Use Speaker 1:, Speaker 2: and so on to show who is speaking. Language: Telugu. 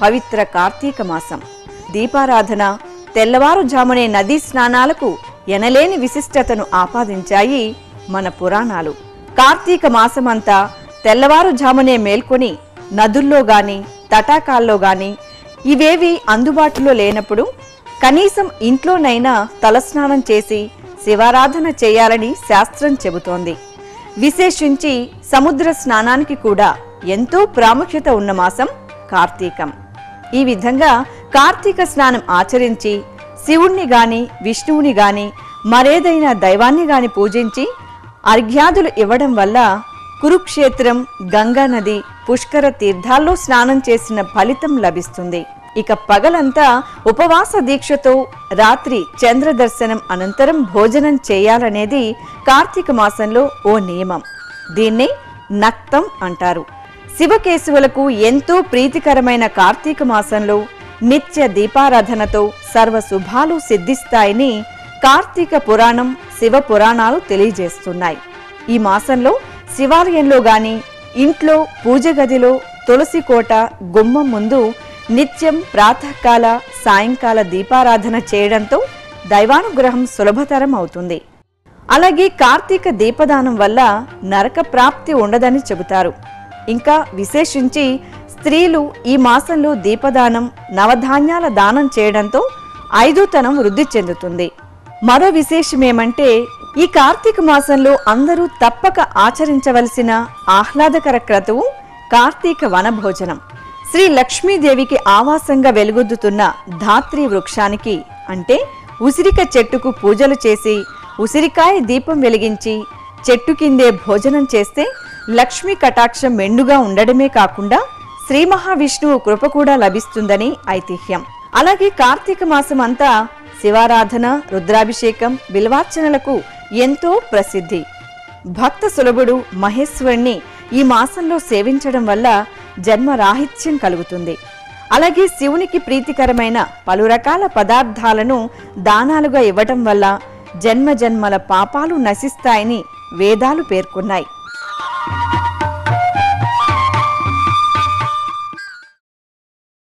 Speaker 1: పవిత్ర కార్తీక మాసం దీపారాధన తెల్లవారుజామునే నదీ స్నానాలకు ఎనలేని విశిష్టతను ఆపాదించాయి మన పురాణాలు కార్తీక మాసమంతా తెల్లవారుజామునే మేల్కొని నదుల్లో గాని తటాకాల్లో గాని ఇవేవి అందుబాటులో లేనప్పుడు కనీసం ఇంట్లోనైనా తలస్నానం చేసి శివారాధన చేయాలని శాస్త్రం చెబుతోంది విశేషించి సముద్ర స్నానానికి కూడా ఎంతో ప్రాముఖ్యత ఉన్న మాసం కార్తీకం ఈ విధంగా కార్తీక స్నానం ఆచరించి శివుణ్ణి గాని విష్ణువుని గాని మరేదైనా దైవాన్ని గాని పూజించి అర్ఘ్యాదులు ఇవ్వడం వల్ల కురుక్షేత్రం గంగా నది పుష్కర తీర్థాల్లో స్నానం చేసిన ఫలితం లభిస్తుంది ఇక పగలంతా ఉపవాస దీక్షతో రాత్రి చంద్ర దర్శనం అనంతరం భోజనం చేయాలనేది కార్తీక మాసంలో ఓ నియమం దీన్నే నక్తం అంటారు శివకేశవులకు ఎంతో ప్రీతికరమైన కార్తీక మాసంలో నిత్య దీపారాధనతో సర్వ శుభాలు సిద్ధిస్తాయని కార్తీక పురాణం శివ పురాణాలు తెలియజేస్తున్నాయి ఈ మాసంలో శివాలయంలో గాని ఇంట్లో పూజ గదిలో తులసి కోట గుమ్మం ముందు నిత్యం ప్రాతకాల సాయంకాల దీపారాధన చేయడంతో దైవానుగ్రహం సులభతరం అవుతుంది అలాగే కార్తీక దీపదానం వల్ల నరక ప్రాప్తి ఉండదని చెబుతారు ఇంకా విశేషించి స్త్రీలు ఈ మాసంలో దీపదానం నవధాన్యాల దానం చేయడంతో ఐదోతనం వృద్ధి చెందుతుంది మరో విశేషమేమంటే ఈ కార్తీక మాసంలో అందరూ తప్పక ఆచరించవలసిన ఆహ్లాదకర క్రతువు కార్తీక వనభోజనం శ్రీ లక్ష్మీదేవికి ఆవాసంగా వెలుగొద్దుతున్న ధాత్రి వృక్షానికి అంటే ఉసిరిక చెట్టుకు పూజలు చేసి ఉసిరికాయ దీపం వెలిగించి చెట్టు కిందే భోజనం చేస్తే లక్ష్మీ కటాక్షం మెండుగా ఉండడమే కాకుండా శ్రీ మహావిష్ణువు కృప కూడా లభిస్తుందని ఐతిహ్యం అలాగే కార్తీక మాసం అంతా శివారాధన రుద్రాభిషేకం బిల్వార్చనలకు ఎంతో ప్రసిద్ధి భక్త సులభుడు మహేశ్వరుణ్ణి ఈ మాసంలో సేవించడం వల్ల జన్మ రాహిత్యం కలుగుతుంది అలాగే శివునికి ప్రీతికరమైన పలు రకాల పదార్థాలను దానాలుగా ఇవ్వటం వల్ల జన్మ జన్మల పాపాలు నశిస్తాయని వేదాలు పేర్కొన్నాయి